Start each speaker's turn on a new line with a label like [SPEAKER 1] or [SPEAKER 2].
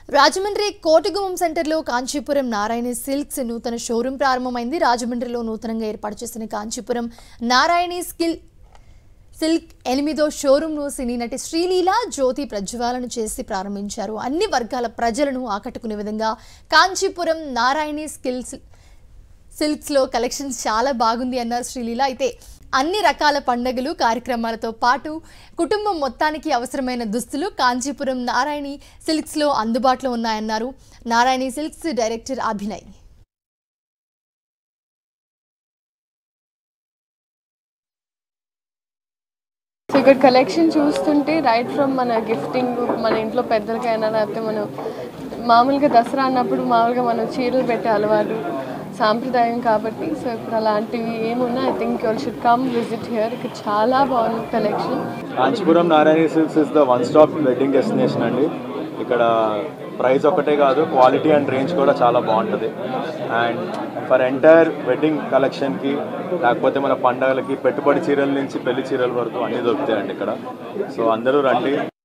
[SPEAKER 1] రాజమండ్రి కోటిగుమ్మం సెంటర్లో కాంచీపురం నారాయణి సిల్క్స్ నూతన షోరూం ప్రారంభమైంది రాజమండ్రిలో నూతనంగా ఏర్పాటు చేసిన కాంచీపురం నారాయణి స్కిల్ సిల్క్ ఎనిమిదో షోరూంను సినీ నటి శ్రీలీల జ్యోతి ప్రజ్వాలన చేసి ప్రారంభించారు అన్ని వర్గాల ప్రజలను ఆకట్టుకునే విధంగా కాంచీపురం నారాయణి స్కిల్స్ సిల్క్స్లో కలెక్షన్స్ చాలా బాగుంది అన్నారు శ్రీలీల అయితే అన్ని రకాల పండగలు కార్యక్రమాలతో పాటు కుటుంబం మొత్తానికి అవసరమైన దుస్తులు కాంచీపురం నారాయణి సిల్క్స్లో అందుబాటులో ఉన్నాయన్నారు Narayani silks director Abhinay
[SPEAKER 2] so ఇక్కడ కలెక్షన్ చూస్తుంటే రైట్ ఫ్రమ్ మన గిఫ్టింగ్ మన ఇంట్లో పెద్దలకైనా లేకపోతే మనం మామూలుగా దసరా అన్నప్పుడు మామూలుగా మనం చీరలు పెట్టే అలవాటు సాంప్రదాయం కాబట్టి సో ఇప్పుడు అలాంటివి ఏమున్నా I think you'll should come visit here ఇక్కడ చాలా బాగుంది collection
[SPEAKER 3] Kanchipuram Narayana silks is the one stop wedding destination అండి ఇక్కడ ప్రైస్ ఒకటే కాదు క్వాలిటీ అండ్ రేంజ్ కూడా చాలా బాగుంటుంది అండ్ ఫర్ ఎంటైర్ వెడ్డింగ్ కలెక్షన్కి లేకపోతే మన పండగలకి పెట్టుబడి చీరల నుంచి పెళ్లి చీరల వరకు అన్నీ దొరుకుతాయండి ఇక్కడ సో అందరూ రండి